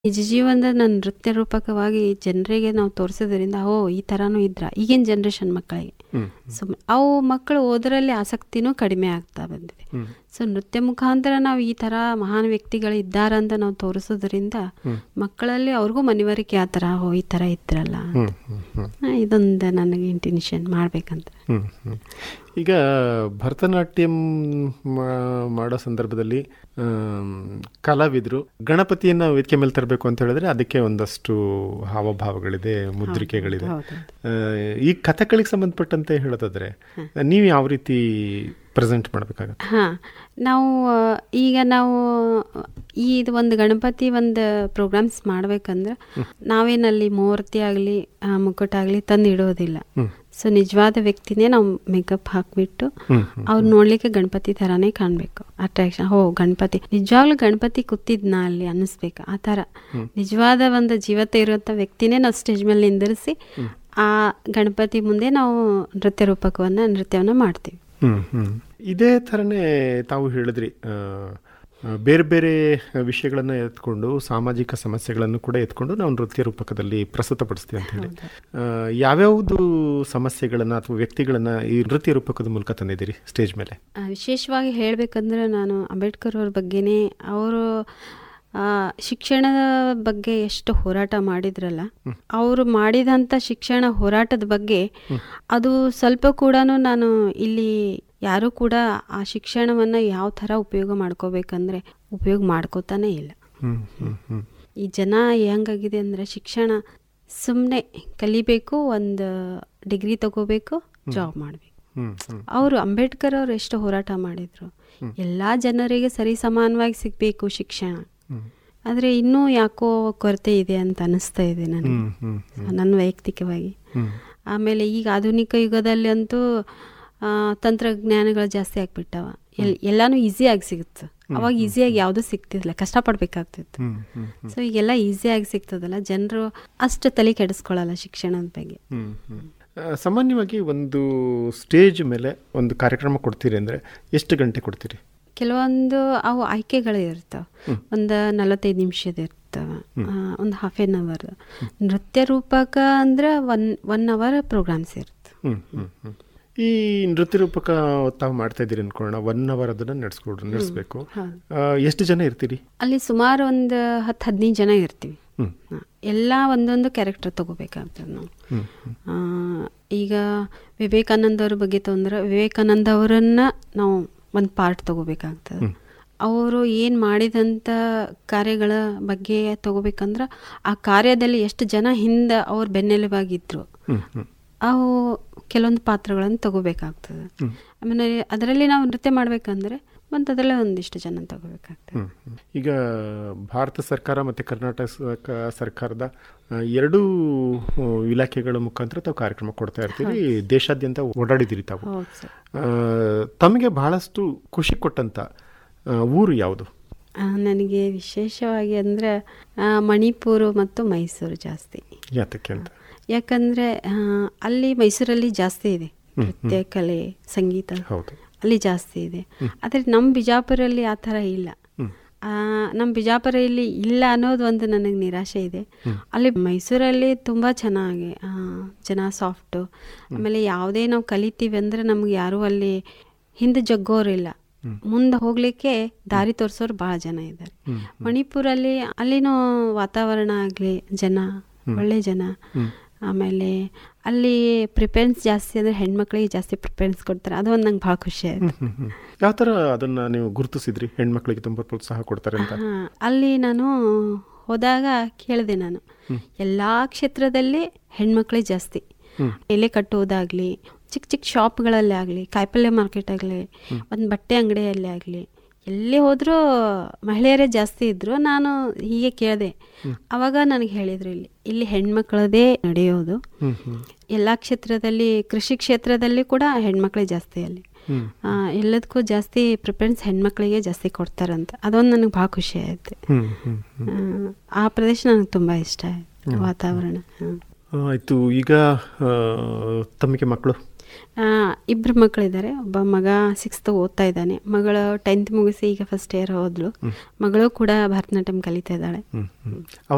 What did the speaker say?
ನಿಜ ಜೀವನದ ನನ್ನ ನೃತ್ಯ ರೂಪಕವಾಗಿ ಜನರಿಗೆ ನಾವು ತೋರಿಸೋದ್ರಿಂದ ಓ ಈ ಥರನೂ ಇದ್ರ ಈಗಿನ ಜನ್ರೇಷನ್ ಮಕ್ಕಳಿಗೆ ಹ್ಮ್. ಸೊ ಅವು ಮಕ್ಕಳು ಓದರಲ್ಲಿ ಆಸಕ್ತಿನೂ ಕಡಿಮೆ ಆಗ್ತಾ ಬಂದಿದೆ ಹ್ಮ್. ಸೊ ನೃತ್ಯ ಮುಖಾಂತರ ನಾವು ಈ ಥರ ಮಹಾನ್ ವ್ಯಕ್ತಿಗಳು ಇದ್ದಾರೆ ಅಂತ ನಾವು ತೋರಿಸೋದ್ರಿಂದ ಮಕ್ಕಳಲ್ಲಿ ಅವ್ರಿಗೂ ಮನವರಿಕೆ ಆ ಥರ ಓ ಈ ಥರ ಇದ್ರಲ್ಲ ಹ್ಮ್, ಹ್ಮ್, ಹ್ಮ್. ಆ, ಇದೊಂದು ನನಗೆ ಇಂಟೆನ್ಷನ್ ಮಾಡ್ಬೇಕಂತ ಹ್ಮ್, ಹ್ಮ್. ಈಗ ಭರತನಾಟ್ಯಂ ಮಾ- ಮಾಡೋ ಸಂದರ್ಭದಲ್ಲಿ ಆಮ್, ಕಲಾವಿದರು ಗಣಪತಿಯನ್ನ ವೇದಿಕೆ ಮೇಲೆ ತರಬೇಕು ಅಂತ ಹೇಳಿದ್ರೆ ಅದಕ್ಕೆ ಒಂದಷ್ಟು ಹಾವಭಾವಗಳಿದೆ ಮುದ್ರಿಕೆಗಳಿದೆ ಹೌದು. ಆ, ಈ ಕಥಗಳಿಗೆ ಸಂಬಂಧಪಟ್ಟಂತೆ ಹೇಳೋದಾದ್ರೆ ನೀವು ಯಾವ ರೀತಿ ಪ್ರೆಸೆಂಟ್ ಮಾಡಬೇಕಾಗತ್ತೆ ಹಾ ನಾವು ಆ, ಈಗ ನಾವು ಈ ಇದು ಒಂದು ಗಣಪತಿ ಒಂದು ಪ್ರೋಗ್ರಾಮ್ಸ್ ಮಾಡ್ಬೇಕಂದ್ರೆ ನಾವೇನಲ್ಲಿ ಮೂರ್ತಿ ಆಗಲಿ ಮುಕ್ಕುಟ ಆಗಲಿ ತಂದು ಇಡೋದಿಲ್ಲ ಸೊ ನಿಜವಾದ ವ್ಯಕ್ತಿನೇ ನಾವು ಮೇಕಪ್ ಹಾಕ್ಬಿಟ್ಟು ಹ್ಮ್, ಅವ್ರು ನೋಡ್ಲಿಕ್ಕೆ ಗಣಪತಿ ಥರಾನೇ ಕಾಣಬೇಕು ಅಟ್ರಾಕ್ಷನ್ ಹೋ ಗಣಪತಿ ನಿಜವಾಗ್ಲೂ ಗಣಪತಿ ಕೂತಿದ್ನ ಅಲ್ಲಿ ಅನ್ನಿಸ್ಬೇಕು ಆ ಥರ ನಿಜವಾದ ಒಂದು ಜೀವತೆ ಇರುವಂಥ ವ್ಯಕ್ತಿನೇ ನಾವು ಸ್ಟೇಜ್ ಮೇಲೆ ನಿಂದಿರಿಸಿ ಆ ಗಣಪತಿ ಮುಂದೆ ನಾವು ನೃತ್ಯ ರೂಪಕವನ್ನು ನೃತ್ಯವನ್ನು ಮಾಡ್ತೀವಿ ಹ್ಮ್ ಹ್ಮ್ ಇದೇ ಥರನೇ ತಾವು ಹೇಳಿದ್ರಿ ಆ, ಆ, ಬೇರೆ ಬೇರೆ ವಿಷಯಗಳನ್ನು ಎತ್ಕೊಂಡು ಸಾಮಾಜಿಕ ಸಮಸ್ಯೆಗಳನ್ನು ಕೂಡ ಎತ್ಕೊಂಡು ನಾವು ನೃತ್ಯ ರೂಪಕದಲ್ಲಿ ಪ್ರಸ್ತುತಪಡಿಸ್ತೀವಿ ಅಂತ ಹೇಳಿ ಆ, ಯಾವ್ಯಾವುದು ಸಮಸ್ಯೆಗಳನ್ನು ಅಥವಾ ವ್ಯಕ್ತಿಗಳನ್ನು ಈ ನೃತ್ಯ ರೂಪಕದ ಮೂಲಕ ತಂದಿದ್ದೀರಿ ಸ್ಟೇಜ್ ಮೇಲೆ ಆ, ವಿಶೇಷವಾಗಿ ಹೇಳಬೇಕಂದ್ರೆ ನಾನು ಅಂಬೇಡ್ಕರ್ ಅವ್ರ ಬಗ್ಗೆನೇ ಅವರು ಶಿಕ್ಷಣದ ಬಗ್ಗೆ ಎಷ್ಟು ಹೋರಾಟ ಮಾಡಿದ್ರಲ್ಲ ಅವರು ಮಾಡಿದಂಥ ಶಿಕ್ಷಣ ಹೋರಾಟದ ಬಗ್ಗೆ ಅದು ಸ್ವಲ್ಪ ಕೂಡ ನಾನು ಇಲ್ಲಿ ಯಾರೂ ಕೂಡ ಆ ಶಿಕ್ಷಣವನ್ನು ಯಾವ ಥರ ಉಪಯೋಗ ಮಾಡ್ಕೋಬೇಕಂದ್ರೆ ಉಪಯೋಗ ಮಾಡ್ಕೋತಾನೆ ಇಲ್ಲ ಹ್ಮ್ ಹ್ಮ್ ಹ್ಮ್ ಈ ಜನ ಹೆಂಗಾಗಿದೆ ಅಂದರೆ ಶಿಕ್ಷಣ ಸುಮ್ಮನೆ ಕಲಿಬೇಕು ಒಂದು ಡಿಗ್ರಿ ತಗೋಬೇಕು ಜಾಬ್ ಮಾಡಬೇಕು ಹ್ಮ್ ಹ್ಮ್ ಅವರು ಅಂಬೇಡ್ಕರ್ ಅವರು ಎಷ್ಟು ಹೋರಾಟ ಮಾಡಿದ್ರು ಎಲ್ಲ ಜನರಿಗೆ ಸರಿ ಸಮಾನವಾಗಿ ಸಿಗಬೇಕು ಶಿಕ್ಷಣ ಹ್ಮ್. ಆದರೆ ಇನ್ನೂ ಯಾಕೋ ಕೊರತೆ ಇದೆ ಅಂತ ಅನಿಸ್ತಾ ಇದೆ ನನಗೆ ಹ್ಮ್ ಹ್ಮ್ ನನ್ನ ವೈಯಕ್ತಿಕವಾಗಿ ಹ್ಮ್ ಆಮೇಲೆ ಈಗ ಆಧುನಿಕ ಯುಗದಲ್ಲಿ ಅಂತೂ ಆ, ತಂತ್ರಜ್ಞಾನಗಳು ಜಾಸ್ತಿ ಆಗ್ಬಿಟ್ಟವ ಎಲ್ ಎಲ್ಲಾನು ಈಸಿಯಾಗಿ ಸಿಗುತ್ತೆ ಅವಾಗ ಈಸಿಯಾಗಿ ಯಾವುದೂ ಸಿಗ್ತಿದ್ದಿಲ್ಲ ಕಷ್ಟಪಡ್ಬೇಕಾಗ್ತಿತ್ತು ಹ್ಮ್ ಹ್ಮ್ ಸೊ ಈಗೆಲ್ಲ ಈಸಿಯಾಗಿ ಸಿಗ್ತದಲ್ಲ ಜನರು ಅಷ್ಟು ತಲೆ ಕೆಡಿಸ್ಕೊಳ್ಳಲ್ಲ ಶಿಕ್ಷಣದ ಬಗ್ಗೆ ಹ್ಮ್, ಹ್ಮ್. ಆ, ಸಾಮಾನ್ಯವಾಗಿ ಒಂದು ಸ್ಟೇಜ್ ಮೇಲೆ ಒಂದು ಕಾರ್ಯಕ್ರಮ ಕೊಡ್ತೀರಿ ಅಂದರೆ ಎಷ್ಟು ಗಂಟೆ ಕೊಡ್ತೀರಿ ಕೆಲವೊಂದು ಅವು ಆಯ್ಕೆಗಳು ಇರ್ತವೆ ಒಂದು ನಲವತ್ತೈದು ನಿಮಿಷದ ಇರ್ತವೆ ಒಂದು ಹಾಫ್ ಎನ್ ಅವರ್ ನೃತ್ಯ ರೂಪಕ ಅಂದ್ರೆ ಒನ್ ಒನ್ ಅವರ್ ಪ್ರೋಗ್ರಾಮ್ಸ್ ಇರುತ್ತೆ ಹ್ಮ್, ಹ್ಮ್, ಹ್ಮ್. ಈ ನೃತ್ಯ ರೂಪಕ ತಾವು ಮಾಡ್ತಾ ಇದ್ದೀರಿ ಅನ್ಕೊಳ್ಳೋಣ ಒನ್ ಅವರ್ ಅದನ್ನ ನಡೆಸ್ಕೊಡ್ರಿ ನಡೆಸ್ಬೇಕು ಎಷ್ಟು ಜನ ಇರ್ತೀರಿ ಅಲ್ಲಿ ಸುಮಾರು ಒಂದು ಹತ್ತು ಹದಿನೈದು ಜನ ಇರ್ತೀವಿ ಹ್ಮ್. ಹ. ಎಲ್ಲ ಒಂದೊಂದು ಕ್ಯಾರೆಕ್ಟರ್ ತಗೋಬೇಕಾಗ್ತದೆ ನಾವು ಹ್ಮ್, ಆ, ಈಗ ವಿವೇಕಾನಂದ ಅವ್ರ ಬಗ್ಗೆ ತೊಂದರೆ ವಿವೇಕಾನಂದ ಅವರನ್ನ ನಾವು ಒಂದು ಪಾರ್ಟ್ ತಗೋಬೇಕಾಗ್ತದೆ ಅವರು ಏನು ಮಾಡಿದಂಥ ಕಾರ್ಯಗಳ ಬಗ್ಗೆ ತಗೋಬೇಕಂದ್ರೆ ಆ ಕಾರ್ಯದಲ್ಲಿ ಎಷ್ಟು ಜನ ಹಿಂದೆ ಅವ್ರ ಬೆನ್ನೆಲುಬಾಗಿದ್ರು ಹ್ಮ್, ಹ್ಮ್. ಅವು ಕೆಲವೊಂದು ಪಾತ್ರಗಳನ್ನು ತಗೋಬೇಕಾಗ್ತದೆ ಆಮೇಲೆ ಅದರಲ್ಲಿ ನಾವು ನೃತ್ಯ ಮಾಡಬೇಕಂದ್ರೆ ಮತ್ತು ಅದರಲ್ಲೇ ಒಂದಿಷ್ಟು ಜನ ತಗೋಬೇಕಾಗ್ತದೆ ಹ್ಮ್, ಹ್ಮ್. ಈಗ ಭಾರತ ಸರ್ಕಾರ ಮತ್ತು ಕರ್ನಾಟಕ ಸ- ಸರ್ಕಾರದ ಆ, ಎರಡೂ ಆ, ಇಲಾಖೆಗಳ ಮುಖಾಂತರ ತಾವು ಕಾರ್ಯಕ್ರಮ ಕೊಡ್ತಾ ಇರ್ತೀರಿ ದೇಶಾದ್ಯಂತ ಓಡಾಡಿದ್ದೀರಿ ತಾವು ಹೌದು ಸರ್ ಆ, ತಮಗೆ ಬಹಳಷ್ಟು ಖುಷಿ ಕೊಟ್ಟಂತ ಆ, ಊರು ಯಾವುದು ಆ, ನನಗೆ ವಿಶೇಷವಾಗಿ ಅಂದರೆ ಮಣಿಪುರ ಮತ್ತು ಮೈಸೂರು ಜಾಸ್ತಿ ಯಾತಕ್ಕೆ ಅಂತ ಯಾಕಂದರೆ ಅಲ್ಲಿ ಮೈಸೂರಲ್ಲಿ ಜಾಸ್ತಿ ಇದೆ ನೃತ್ಯ ಕಲೆ ಸಂಗೀತ ಹೌದು ಅಲ್ಲಿ ಜಾಸ್ತಿ ಇದೆ ಆದರೆ ನಮ್ಮ ಬಿಜಾಪುರಲ್ಲಿ ಆ ಥರ ಇಲ್ಲ ಆ, ನಮ್ಮ ಬಿಜಾಪುರ ಇಲ್ಲಿ ಇಲ್ಲ ಅನ್ನೋದು ಒಂದು ನನಗೆ ನಿರಾಶೆ ಇದೆ ಅಲ್ಲಿ ಮೈಸೂರಲ್ಲಿ ತುಂಬ ಚೆನ್ನಾಗಿ ಆ, ಜನ ಸಾಫ್ಟು ಆಮೇಲೆ ಯಾವುದೇ ನಾವು ಕಲಿತೀವಿ ಅಂದರೆ ನಮ್ಗೆ ಯಾರೂ ಅಲ್ಲಿ ಹಿಂದೆ ಜಗ್ಗೋರಿಲ್ಲ ಮುಂದೆ ಹೋಗ್ಲಿಕ್ಕೆ ದಾರಿ ತೋರಿಸೋರು ಭಾಳ ಜನ ಇದ್ದಾರೆ ಮಣಿಪುರಲ್ಲಿ ಅಲ್ಲಿನೂ ವಾತಾವರಣ ಆಗಲಿ ಜನ ಒಳ್ಳೆ ಜನ ಆಮೇಲೆ ಅಲ್ಲಿ ಪ್ರಿಫರೆನ್ಸ್ ಜಾಸ್ತಿ ಅಂದರೆ ಹೆಣ್ಮಕ್ಳಿಗೆ ಜಾಸ್ತಿ ಪ್ರಿಫರೆನ್ಸ್ ಕೊಡ್ತಾರೆ ಅದು ಒಂದು ನಂಗೆ ಭಾಳ ಖುಷಿ ಆಯ್ತು ಹ್ಮ್, ಹ್ಮ್. ಯಾವ ಥರ ಅದನ್ನ ನೀವು ಗುರುತಿಸಿದ್ರಿ ಹೆಣ್ಮಕ್ಳಿಗೆ ತುಂಬ ಪ್ರೋತ್ಸಾಹ ಕೊಡ್ತಾರೆ ಅಂತ ಹಾ, ಅಲ್ಲಿ ನಾನು ಹೋದಾಗ ಕೇಳಿದೆ ನಾನು ಎಲ್ಲ ಕ್ಷೇತ್ರದಲ್ಲಿ ಹೆಣ್ಮಕ್ಳೇ ಜಾಸ್ತಿ ಎಲೆ ಕಟ್ಟೋದಾಗ್ಲಿ ಚಿಕ್ಕ ಚಿಕ್ಕ ಶಾಪ್ಗಳಲ್ಲಿ ಆಗಲಿ ಕಾಯಿಪಲ್ಯ ಮಾರ್ಕೆಟ್ ಆಗಲಿ ಒಂದು ಬಟ್ಟೆ ಅಂಗಡಿಯಲ್ಲಿ ಆಗಲಿ ಎಲ್ಲಿ ಹೋದರೂ ಮಹಿಳೆಯರೇ ಜಾಸ್ತಿ ಇದ್ದರು ನಾನು ಹೀಗೆ ಕೇಳಿದೆ ಅವಾಗ ನನಗೆ ಹೇಳಿದ್ರು ಇಲ್ಲಿ ಇಲ್ಲಿ ಹೆಣ್ಮಕ್ಳದೇ ನಡೆಯೋದು ಹ್ಮ್, ಹ್ಮ್. ಎಲ್ಲ ಕ್ಷೇತ್ರದಲ್ಲಿ ಕೃಷಿ ಕ್ಷೇತ್ರದಲ್ಲಿ ಕೂಡ ಹೆಣ್ಮಕ್ಳೇ ಜಾಸ್ತಿ ಅಲ್ಲಿ ಹ್ಮ್. ಆ, ಎಲ್ಲದಕ್ಕೂ ಜಾಸ್ತಿ ಪ್ರಿಫರೆನ್ಸ್ ಹೆಣ್ಮಕ್ಳಿಗೆ ಜಾಸ್ತಿ ಕೊಡ್ತಾರಂತ ಅದೊಂದು ನನಗೆ ಭಾಳ ಖುಷಿ ಆಯ್ತು ಹ್ಮ್, ಹ್ಮ್, ಹ್ಮ್. ಆ, ಆ ಪ್ರದೇಶ ನನಗೆ ತುಂಬ ಇಷ್ಟ ಆಯ್ತು ವಾತಾವರಣ ಹ್ಮ್. ಆಯ್ತು ಈಗ ಆ, ತಮಗೆ ಮಕ್ಕಳು ಆ, ಇಬ್ರು ಮಕ್ಕಳಿದ್ದಾರೆ ಒಬ್ಬ ಮಗ ಸಿಕ್ಸ್ತ್ ಓದ್ತಾ ಇದ್ದಾನೆ ಮಗಳು ಟೆಂತ್ ಮುಗಿಸಿ ಈಗ ಫಸ್ಟ್ ಇಯರ್ ಹೋದ್ಲು ಮಗಳು ಕೂಡ ಭರತನಾಟ್ಯಂ ಕಲಿತಾ ಇದ್ದಾಳೆ ಹ್ಮ್ ಹ್ಮ್